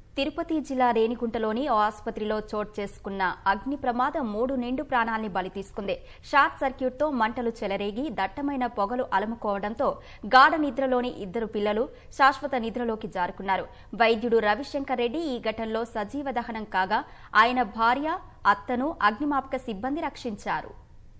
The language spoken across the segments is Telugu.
తిరుపతి జిల్లా రేణిగుంటలోని ఓ ఆసుపత్రిలో చోటు చేసుకున్న అగ్ని ప్రమాదం మూడు నిండు ప్రాణాల్ని బలి తీసుకుంది షార్ట్ సర్క్యూట్తో మంటలు చెలరేగి దట్టమైన పొగలు అలుముకోవడంతో గాఢ నిద్రలోని ఇద్దరు పిల్లలు శాశ్వత నిద్రలోకి జారుకున్నారు వైద్యుడు రవిశంకర్ రెడ్డి ఈ ఘటనలో సజీవ దహనం కాగా ఆయన భార్య అత్తను అగ్నిమాపక సిబ్బంది రక్షించారు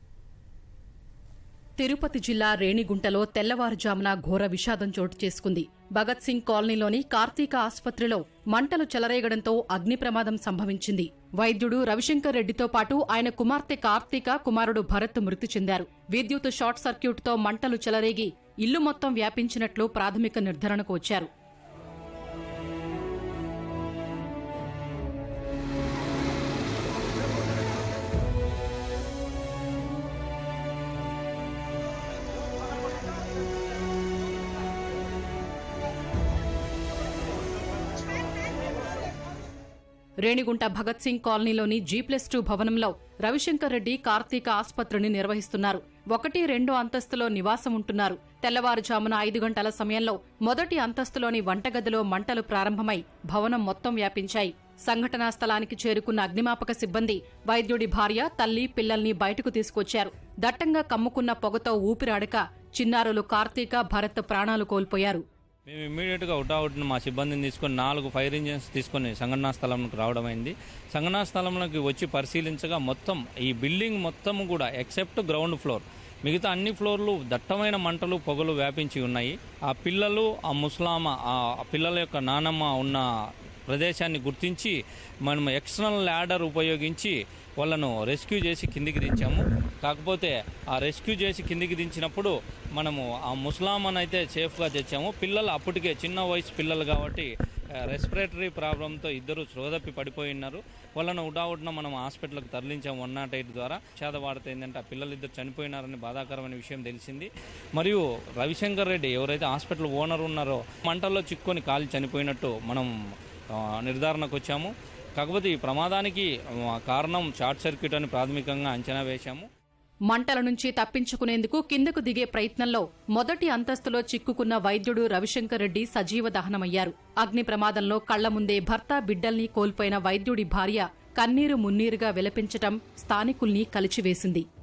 తిరుపతి జిల్లా రేణిగుంటలో తెల్లవారుజామున ఘోర విషాదం చోటు చేసుకుంది భగత్ సింగ్ కాలనీలోని కార్తీక ఆసుపత్రిలో మంటలు చెలరేగడంతో అగ్ని ప్రమాదం సంభవించింది వైద్యుడు రవిశంకర్ రెడ్డితో పాటు ఆయన కుమార్తె కార్తీక కుమారుడు భరత్ మృతి చెందారు విద్యుత్ షార్ట్ సర్క్యూట్తో మంటలు చెలరేగి ఇల్లు మొత్తం వ్యాపించినట్లు ప్రాథమిక నిర్ధారణకు వచ్చారు రేణిగుంట భగత్ సింగ్ కాలనీలోని జీ ప్లస్ టూ భవనంలో రవిశంకర్ రెడ్డి కార్తీక ఆసుపత్రిని నిర్వహిస్తున్నారు ఒకటి రెండు అంతస్తులో నివాసం ఉంటున్నారు తెల్లవారుజామున ఐదు గంటల సమయంలో మొదటి అంతస్తులోని వంటగదిలో మంటలు ప్రారంభమై భవనం మొత్తం వ్యాపించాయి సంఘటనా స్థలానికి చేరుకున్న అగ్నిమాపక సిబ్బంది వైద్యుడి భార్య తల్లి పిల్లల్ని బయటకు తీసుకొచ్చారు దట్టంగా కమ్ముకున్న పొగతో ఊపిరాడక చిన్నారులు కార్తీక భరత్ ప్రాణాలు కోల్పోయారు మేము ఇమ్మీడియట్గా అవుట్ను మా సిబ్బందిని తీసుకొని నాలుగు ఫైర్ ఇంజిన్స్ తీసుకొని సంఘటనా స్థలంలోకి రావడం అయింది సంఘటనా స్థలంలోకి వచ్చి పరిశీలించగా మొత్తం ఈ బిల్డింగ్ మొత్తం కూడా ఎక్సెప్ట్ గ్రౌండ్ ఫ్లోర్ మిగతా అన్ని ఫ్లోర్లు దట్టమైన మంటలు పొగలు వ్యాపించి ఉన్నాయి ఆ పిల్లలు ఆ ముస్లామ ఆ పిల్లల యొక్క నానమ్మ ఉన్న ప్రదేశాన్ని గుర్తించి మనం ఎక్స్టర్నల్ ల్యాడర్ ఉపయోగించి వాళ్ళను రెస్క్యూ చేసి కిందికి దించాము కాకపోతే ఆ రెస్క్యూ చేసి కిందికి దించినప్పుడు మనము ఆ ముస్లామన్ అయితే సేఫ్గా తెచ్చాము పిల్లలు అప్పటికే చిన్న వయసు పిల్లలు కాబట్టి రెస్పిరేటరీ ప్రాబ్లంతో ఇద్దరు శ్రోదప్పి పడిపోయి ఉన్నారు వాళ్ళను ఉడావుడిన మనం హాస్పిటల్కి తరలించాము వన్ నాట్ ఎయిట్ ద్వారా చేద వాడితే ఏంటంటే ఆ పిల్లలు ఇద్దరు చనిపోయినారని బాధాకరమైన విషయం తెలిసింది మరియు రవిశంకర్ రెడ్డి ఎవరైతే హాస్పిటల్ ఓనర్ ఉన్నారో మంటల్లో చిక్కుకొని కాలి చనిపోయినట్టు మనం ఆ, నిర్ధారణకు వచ్చాము కాకపోతే ఈ ప్రమాదానికి ఆ, కారణం షార్ట్ సర్క్యూట్ అని ప్రాథమికంగా అంచనా వేశాము మంటల నుంచి తప్పించుకునేందుకు కిందకు దిగే ప్రయత్నంలో మొదటి అంతస్తులో చిక్కుకున్న వైద్యుడు రవిశంకర్ రెడ్డి సజీవ దహనమయ్యారు అగ్ని ప్రమాదంలో కళ్ల ముందే భర్త బిడ్డల్ని కోల్పోయిన వైద్యుడి భార్య కన్నీరు మున్నీరుగా విలపించటం స్థానికుల్ని కలిచివేసింది